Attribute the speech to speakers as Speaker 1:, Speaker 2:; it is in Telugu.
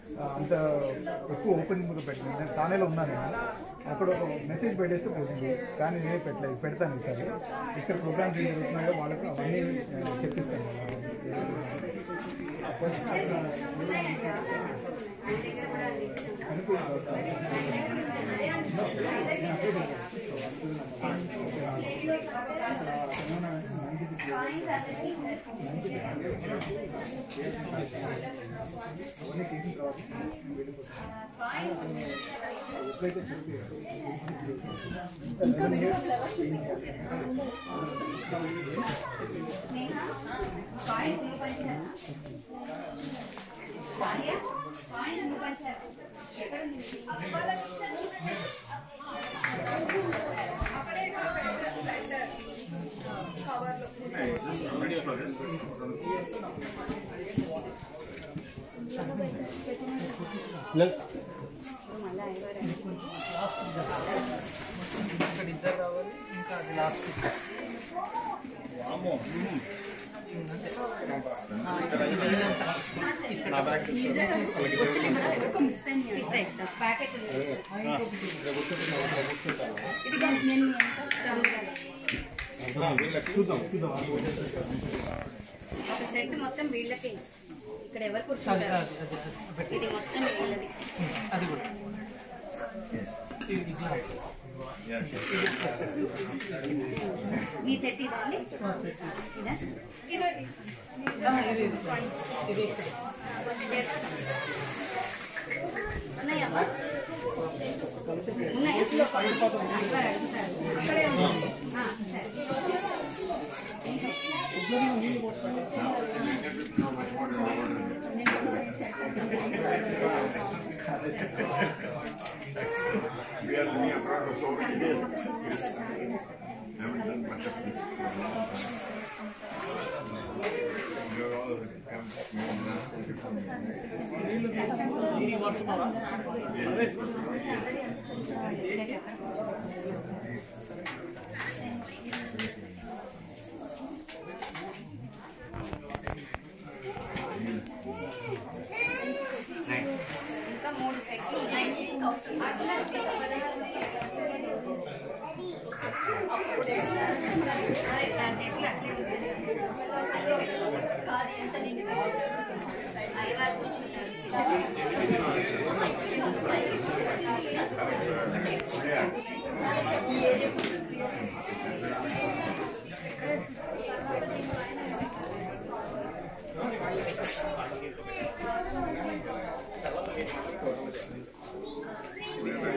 Speaker 1: ఆ, అంత ఎక్కువ ఓపెనింగ్ పెట్టలేదు నేను తానేలో ఉన్నాను నేను అక్కడ ఒక మెసేజ్ పెట్టేస్తే పోతుంది కానీ నేనే పెట్టలేదు పెడతాను ఈసారి ఇక్కడ ప్రోగ్రామ్స్ ఏం జరుగుతున్నాయో వాళ్ళకి అవన్నీ నేను చెప్పిస్తాను ఎప్పుడైతే ఇక్కడ ఇద్దరు రావాలి ఇంకా అది లాస్ట్ చూద్దాం చూద్దాం
Speaker 2: ఒక సెట్ మొత్తం వీళ్ళకి ఇక్కడ ఎవరు కూర్చుంటారు ఇది మొత్తం వీళ్ళది
Speaker 1: అది కూడా ఇది గ్లాస్
Speaker 2: మీ సెట్ ఇదండి ఇదా
Speaker 1: ఇది ఇది
Speaker 2: ఉన్నాయమ్మా ఉన్నాయా అక్కడే ఉంది. ఆ, సరే.
Speaker 3: We are living abroad for so many years. Haven't done much of this. You are all come, you are not becoming.
Speaker 1: ఇది పడుతున్నావా
Speaker 2: ఇంకా మూడు సెట్లు ఉన్నాయి అదే ఆ సెట్లు అట్లే అయ్యవారు కూర్చున్నారు
Speaker 3: We are